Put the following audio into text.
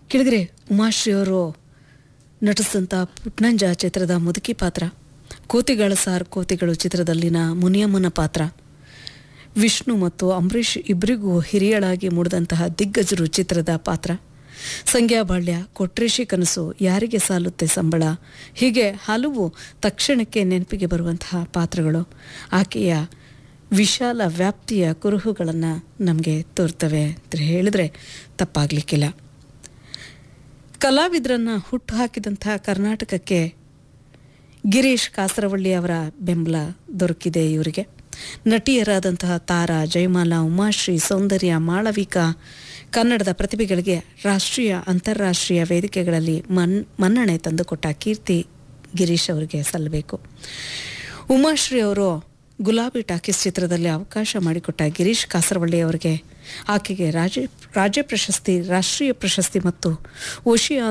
ಕೆಳಗರೆ ಉಮಾಶ್ರೀ ಅವರು ನಟಿಸಿದಂಥ ಪುಟ್ನಂಜ ಚಿತ್ರದ ಮುದುಕಿ ಪಾತ್ರ ಕೋತಿಗಳ ಸಾರ್ ಕೋತಿಗಳು ಚಿತ್ರದಲ್ಲಿನ ಮುನಿಯಮ್ಮನ ಪಾತ್ರ ವಿಷ್ಣು ಮತ್ತು ಅಂಬರೀಷ್ ಇಬ್ಬರಿಗೂ ಹಿರಿಯಳಾಗಿ ಮೂಡಿದಂತಹ ದಿಗ್ಗಜರು ಚಿತ್ರದ ಪಾತ್ರ ಸಂಗ್ಯಾ ಬಾಳ್ಯ ಕೊಟ್ರೇಶಿ ಕನಸು ಯಾರಿಗೆ ಸಾಲುತ್ತೆ ಸಂಬಳ ಹೀಗೆ ಹಲವು ತಕ್ಷಣಕ್ಕೆ ನೆನಪಿಗೆ ಬರುವಂತಹ ಪಾತ್ರಗಳು ಆಕೆಯ ವಿಶಾಲ ವ್ಯಾಪ್ತಿಯ ಕುರುಹುಗಳನ್ನು ನಮಗೆ ತೋರ್ತವೆ ಅಂತ ಹೇಳಿದ್ರೆ ತಪ್ಪಾಗಲಿಕ್ಕಿಲ್ಲ ಕಲಾವಿದರನ್ನು ಹುಟ್ಟು ಹಾಕಿದಂತಹ ಕರ್ನಾಟಕಕ್ಕೆ ಗಿರೀಶ್ ಕಾಸರವಳ್ಳಿ ಅವರ ಬೆಂಬಲ ದೊರಕಿದೆ ಇವರಿಗೆ ನಟಿಯರಾದಂತಹ ತಾರಾ ಜಯಮಾಲಾ ಉಮಾಶ್ರೀ ಸೌಂದರ್ಯ ಮಾಳವಿಕಾ ಕನ್ನಡದ ಪ್ರತಿಭೆಗಳಿಗೆ ರಾಷ್ಟ್ರೀಯ ಅಂತಾರಾಷ್ಟ್ರೀಯ ವೇದಿಕೆಗಳಲ್ಲಿ ಮನ್ ಮನ್ನಣೆ ತಂದುಕೊಟ್ಟ ಕೀರ್ತಿ ಗಿರೀಶ್ ಅವರಿಗೆ ಸಲ್ಲಬೇಕು ಉಮಾಶ್ರೀ ಅವರು ಗುಲಾಬಿ ಟಾಕೀಸ್ ಚಿತ್ರದಲ್ಲಿ ಅವಕಾಶ ಮಾಡಿಕೊಟ್ಟ ಗಿರೀಶ್ ಕಾಸರವಳ್ಳಿ ಅವರಿಗೆ ಆಕೆಗೆ ರಾಜ್ಯ ರಾಜ್ಯ ಪ್ರಶಸ್ತಿ ರಾಷ್ಟ್ರೀಯ ಪ್ರಶಸ್ತಿ ಮತ್ತು ಓಶಿಯಾ